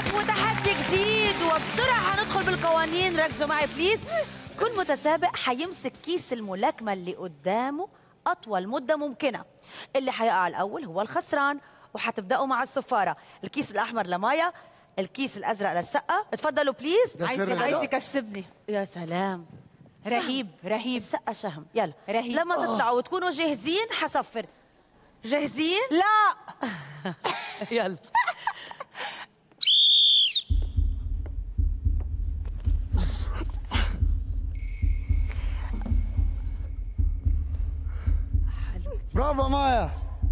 لك وتحدي جديد وبسرعة هندخل بالقوانين ركزوا معي بليز كل متسابق هيمسك كيس الملاكمة اللي قدامه أطول مدة ممكنة اللي هيقع الأول هو الخسران وهتبدأوا مع الصفارة الكيس الأحمر لمايا الكيس الأزرق للسقة اتفضلوا بليز ده عايز سر تبدأوا؟ الأداء. يكسبني يا سلام رهيب رهيب السقة شهم يلا رهيب. لما تطلعوا وتكونوا جاهزين حصفر جاهزين؟ لا يلا برافو مايا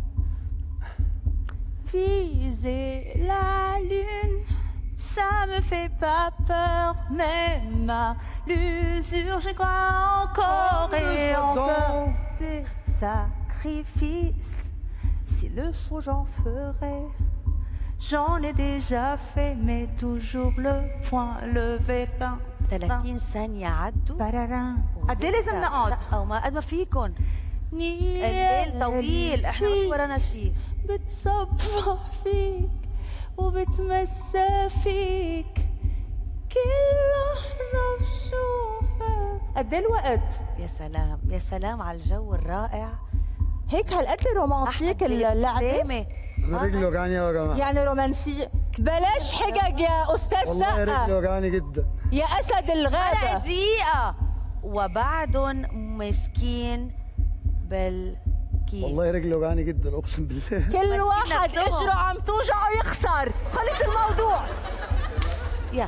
Viser la lune, ça me fait pas peur, même à l'usure, je crois encore et encore des sacrifices. S'il le faut, j'en ferai. J'en ai déjà fait, mais toujours le point levé. Pam, pam, 30 ثانية عدوا pararam. قد ايه لازم نقعد؟ لا أو ما قد ما فيكم الليل الليل طويل احنا مش ورانا شيء بتصبح فيك وبتمسى فيك كل لحظة بشوفك قد ايه الوقت؟ يا سلام يا سلام على الجو الرائع هيك هالقد رومانتيك أحمد اللعبة؟ بالابتسامة. انا رجلي وجعاني يا جماعه يعني رومانسية بلاش حجج يا أستاذ والله رجلي سقا وجعاني جدا يا أسد ولا الغابة دقيقة وبعدهم مسكين بالكيس والله رجلي وجعاني جدا اقسم بالله كل واحد نفسهم. اجره عم توجعه يخسر خلص الموضوع يا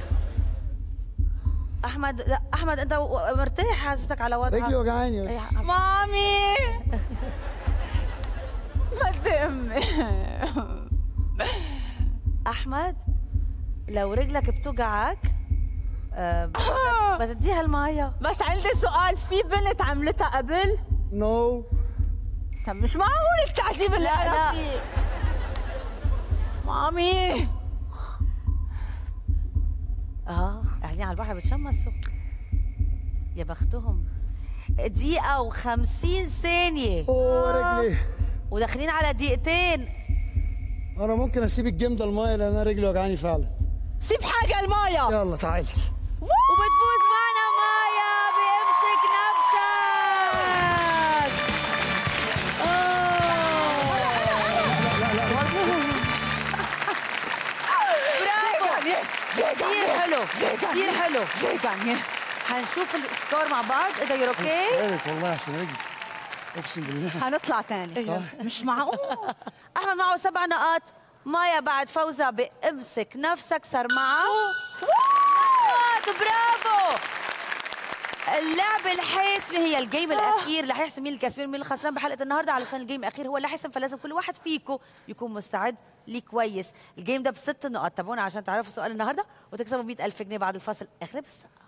احمد لا احمد انت و- مرتاح حاسسك على وضعك رجلي وجعاني إيه، بس. مامي بدي امي احمد لو رجلك بتوجعك آه، بتديها المايه بس عندي سؤال في بنت عملتها قبل نو طب مش معقول التعذيب اللي لا، انا لا. فيه مامي اه قاعدين على البحر بتشمسوا يا بختهم دقيقة وخمسين ثانية اوه رجلي وداخلين على دقيقتين انا ممكن اسيب الجيم ده المايه لان انا رجلي وجعاني فعلا سيب حاجه المايه يلا تعالي وبتفوز معنا مايا بامسك نفسك كتير حلو كتير حلو هنشوف السكور مع بعض اذا يور اوكي عارف والله عشان رجلي اقسم بالله هنطلع تاني مش معقول احمد معه سبع نقاط مايا بعد فوزها بامسك نفسك صار معها نقاط برافو اللعبة الحاسمة هي الجيم الأخير اللي هيحسم مين الكسبان مين الخسران بحلقة النهاردة علشان الجيم الأخير هو اللي حسم فلازم كل واحد فيكم يكون مستعد ليه كويس الجيم ده بست نقاط تابعونا عشان تعرفوا سؤال النهاردة وتكسبوا 100000 جنيه بعد الفاصل اخلي بس